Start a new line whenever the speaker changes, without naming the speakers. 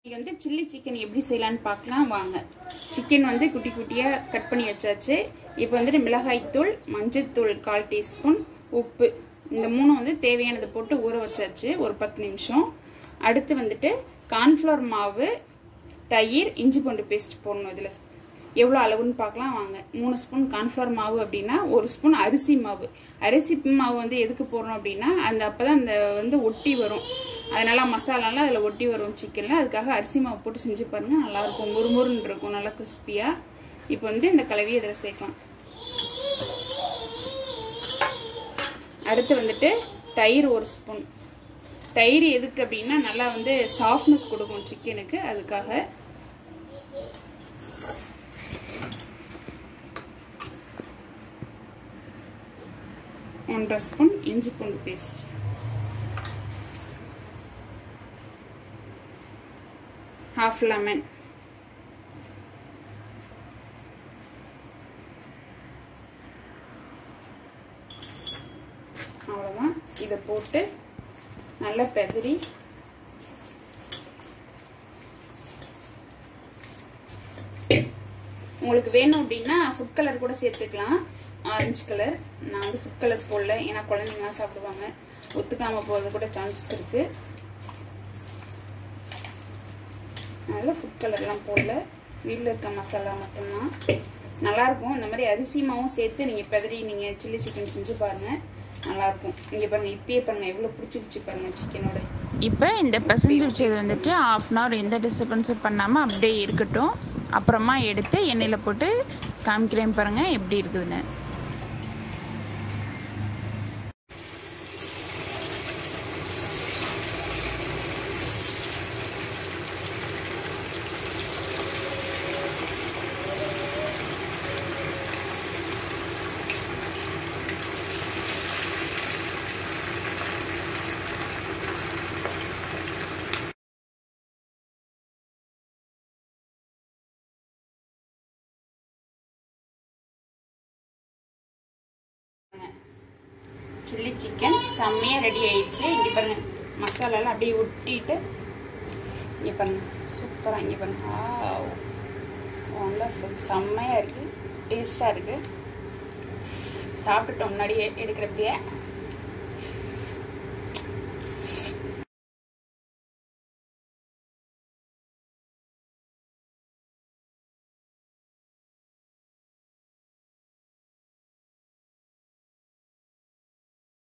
இன்னைக்கு வந்து chilli chicken எப்படி செய்யலான்னு பார்க்கலாம் வாங்க சிக்கன் வந்து குட்டி குட்டியாக கட் பண்ணி வச்சாச்சு இப்போ வந்துட்டு மிளகாய்த்தூள் மஞ்சள்தூள் கால் டீஸ்பூன் உப்பு இந்த மூணு வந்து தேவையானதை போட்டு ஊற வச்சாச்சு ஒரு பத்து நிமிஷம் அடுத்து வந்துட்டு கார்ன்ஃப்ளவர் மாவு தயிர் இஞ்சி பூண்டு பேஸ்ட் போடணும் இதில் எவ்வளோ அளவுன்னு பார்க்கலாம் வாங்க மூணு ஸ்பூன் கார்ன்ஃப்ளவர் மாவு அப்படின்னா ஒரு ஸ்பூன் அரிசி மாவு அரிசி மாவு வந்து எதுக்கு போடுறோம் அப்படின்னா அந்த அப்போ தான் அந்த வந்து ஒட்டி வரும் அதனால மசாலாலாம் அதில் ஒட்டி வரும் சிக்கனில் அதுக்காக அரிசி மாவு போட்டு செஞ்சு பாருங்கள் நல்லாயிருக்கும் முறுமுறுன்னு இருக்கும் நல்லா கிறிஸ்பியாக இப்போ வந்து இந்த கலவையை இதில் சேர்க்கலாம் அடுத்து வந்துட்டு தயிர் ஒரு ஸ்பூன் தயிர் எதுக்கு அப்படின்னா நல்லா வந்து சாஃப்ட்னஸ் கொடுக்கும் சிக்கனுக்கு அதுக்காக ஒன்றரை ஸ்பூன் இஞ்சி பூண்டு பேஸ்ட் ஹாஃப் லெமன் அவ்வளோதான் இதை போட்டு நல்லா பெதறி உங்களுக்கு வேணும் அப்படின்னா ஃபுட் கலர் கூட சேர்த்துக்கலாம் ஆரஞ்சு கலர் நான் வந்து ஃபுட் கலர் போடல ஏன்னா குழந்தைங்கலாம் சாப்பிடுவாங்க ஒத்துக்காமல் போகிறது கூட சான்சஸ் இருக்குது அதனால் ஃபுட் கலர்லாம் போடல வீட்டில் இருக்க மசாலா மட்டும்தான் நல்லாயிருக்கும் இந்த மாதிரி அரிசி மாவும் சேர்த்து நீங்கள் பெதறி நீங்கள் சில்லி சிக்கன் செஞ்சு பாருங்கள் நல்லாயிருக்கும் இங்கே பாருங்கள் இப்பயே பாருங்கள் எவ்வளோ பிடிச்சிக்கிச்சு பாருங்கள் சிக்கனோட
இப்போ இந்த பிசைஞ்சு வச்சது வந்துட்டு ஆஃப் அன் ஹவர் எந்த டிஸ்டர்பன்ஸும் பண்ணாமல் அப்படியே இருக்கட்டும் அப்புறமா எடுத்து எண்ணெயில் போட்டு காமிக்கிறேன் பாருங்கள் எப்படி இருக்குதுன்னு
சில்லி சிக்கன் செம்மையாக ரெடி ஆயிடுச்சு இங்கே பாருங்க மசாலாலாம் அப்படியே ஒட்டிட்டு இங்கே பாருங்க சூப்பராக இங்கே பாருங்க ஒண்டர்ஃபுல் செம்மையாக இருக்குது டேஸ்ட்டாக இருக்குது சாப்பிட்டுட்டோம் முன்னாடியே எடுக்கிறப்படியே